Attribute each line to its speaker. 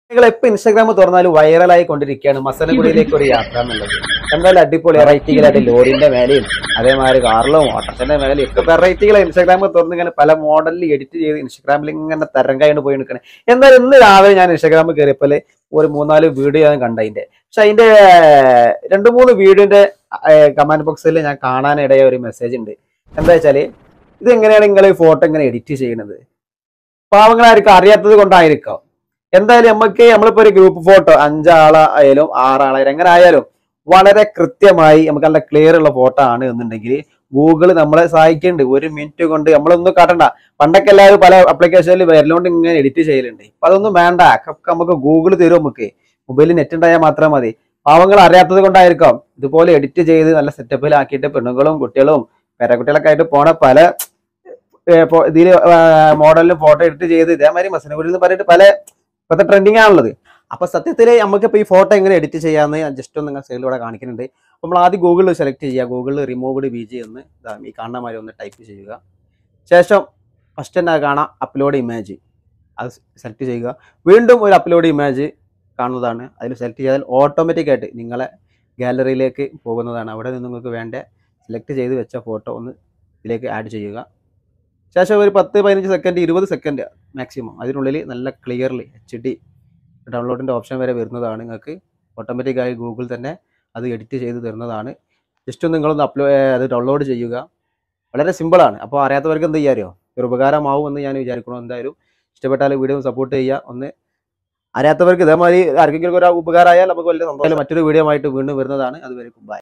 Speaker 1: നിങ്ങൾ എപ്പോ ഇൻസ്റ്റാഗ്രാം തുറന്നാലും വൈറലായി കൊണ്ടിരിക്കുകയാണ് മസനഗുഡിയിലേക്ക് ഒരു യാത്ര എന്നുള്ളത് എന്തായാലും അടിപൊളി വെറൈറ്റികളായിട്ട് ലോറിന്റെ മേലെയും അതേമാതിരി കാറിലും ഓട്ടത്തിന്റെ മേലെയും ഒക്കെ വെറൈറ്റികൾ ഇൻസ്റ്റാഗ്രാമിൽ തുറന്ന് ഇങ്ങനെ പല മോഡലിൽ എഡിറ്റ് ചെയ്ത് ഇൻസ്റ്റാഗ്രാമിൽ ഇങ്ങനെ തരംഗായിട്ട് പോയി നിൽക്കണേ എന്തായാലും ഇന്ന് രാവിലെ ഞാൻ ഇൻസ്റ്റാഗ്രാമിൽ കയറിയപ്പോൾ ഒരു മൂന്നാല് വീഡിയോ ഞാൻ കണ്ടതിന്റെ പക്ഷെ അതിന്റെ രണ്ട് മൂന്ന് വീഡിയോന്റെ കമന്റ് ബോക്സിൽ ഞാൻ കാണാനിടയ ഒരു മെസ്സേജ് ഉണ്ട് എന്താ വെച്ചാല് ഇത് എങ്ങനെയാണ് നിങ്ങൾ ഫോട്ടോ ഇങ്ങനെ എഡിറ്റ് ചെയ്യുന്നത് പാവങ്ങളായിരിക്കും അറിയാത്തത് കൊണ്ടായിരിക്കാം എന്തായാലും നമുക്ക് നമ്മളിപ്പോ ഒരു ഗ്രൂപ്പ് ഫോട്ടോ അഞ്ചാളായാലും ആറാളായാലും എങ്ങനെ ആയാലും വളരെ കൃത്യമായി നമുക്ക് നല്ല ക്ലിയർ ഉള്ള ഫോട്ടോ ആണ് എന്നുണ്ടെങ്കിൽ ഗൂഗിൾ നമ്മളെ സഹായിക്കുന്നുണ്ട് ഒരു മിനിറ്റ് കൊണ്ട് നമ്മളൊന്നും കാട്ടണ്ട പണ്ടൊക്കെ എല്ലാവരും പല ആപ്ലിക്കേഷനിൽ വരലോണ്ട് ഇങ്ങനെ എഡിറ്റ് ചെയ്യലുണ്ട് ഇപ്പൊ അതൊന്നും വേണ്ട ഒക്കെ നമുക്ക് ഗൂഗിൾ തരും നമുക്ക് മൊബൈലിൽ നെറ്റ് ഉണ്ടായാൽ മാത്രം മതി പാവങ്ങൾ അറിയാത്തത് കൊണ്ടായിരിക്കാം ഇതുപോലെ എഡിറ്റ് ചെയ്ത് നല്ല സെറ്റപ്പിലാക്കിയിട്ട് പെണ്ണുങ്ങളും കുട്ടികളും പേരക്കുട്ടികളൊക്കെ ആയിട്ട് പോണ പല ഇതിൽ മോഡലിൽ ഫോട്ടോ എഡിറ്റ് ചെയ്ത് ഇതേമാതിരി മസനഗുഡിൽ എന്ന് പറഞ്ഞിട്ട് പല ഇപ്പോഴത്തെ ട്രെൻഡിങ് ആണുള്ളത് അപ്പൊ സത്യത്തിൽ നമുക്കിപ്പോൾ ഈ ഫോട്ടോ എങ്ങനെ എഡിറ്റ് ചെയ്യാമെന്ന് ഞാൻ ജസ്റ്റ് ഒന്ന് നിങ്ങൾ സൈഡിലൂടെ കാണിക്കുന്നുണ്ട് അപ്പോൾ നമ്മൾ ആദ്യം ഗൂഗിളിൽ സെലക്ട് ചെയ്യുക ഗൂഗിളിൽ റിമൂവ്ഡ് ബി ജി എന്ന് ഇതാ ഈ കാണുന്ന മാതിരി ഒന്ന് ടൈപ്പ് ചെയ്യുക ശേഷം ഫസ്റ്റ് തന്നെ കാണാം അപ്ലോഡ് ഇമേജ് അത് സെലക്ട് ചെയ്യുക വീണ്ടും ഒരു അപ്ലോഡ് ഇമേജ് കാണുന്നതാണ് അതിൽ സെലക്ട് ചെയ്താൽ ഓട്ടോമാറ്റിക് ആയിട്ട് നിങ്ങളെ ഗാലറിയിലേക്ക് പോകുന്നതാണ് അവിടെ നിന്ന് നിങ്ങൾക്ക് വേണ്ട സെലക്ട് ചെയ്ത് വെച്ച ഫോട്ടോ ഒന്ന് ഇതിലേക്ക് ആഡ് ചെയ്യുക ശേഷം ഒരു പത്ത് പതിനഞ്ച് സെക്കൻഡ് ഇരുപത് സെക്കൻഡ് മാക്സിമം അതിനുള്ളിൽ നല്ല ക്ലിയർലി എച്ച് ഡി ഡൗൺലോഡിൻ്റെ ഓപ്ഷൻ വരെ വരുന്നതാണ് നിങ്ങൾക്ക് ഓട്ടോമാറ്റിക്കായി ഗൂഗിൾ തന്നെ അത് എഡിറ്റ് ചെയ്ത് തരുന്നതാണ് ജസ്റ്റ് ഒന്ന് നിങ്ങളൊന്ന് അപ്ലോ അത് ഡൗൺലോഡ് ചെയ്യുക വളരെ സിമ്പിളാണ് അപ്പോൾ അറിയാത്തവർക്ക് എന്ത് ചെയ്യാറിയോ ഒരു ഉപകാരമാവും എന്ന് ഞാൻ വിചാരിക്കണം എന്തായാലും ഇഷ്ടപ്പെട്ടാൽ വീഡിയോ സപ്പോർട്ട് ചെയ്യുക ഒന്ന് അറിയാത്തവർക്ക് ഇതേമാതിരി ആർക്കെങ്കിലും ഒരു ഉപകാരമായാൽ നമുക്ക് വലിയ സന്തോഷം മറ്റൊരു വീഡിയോ ആയിട്ട് വീണ്ടും വരുന്നതാണ് അതുവരെ ബൈ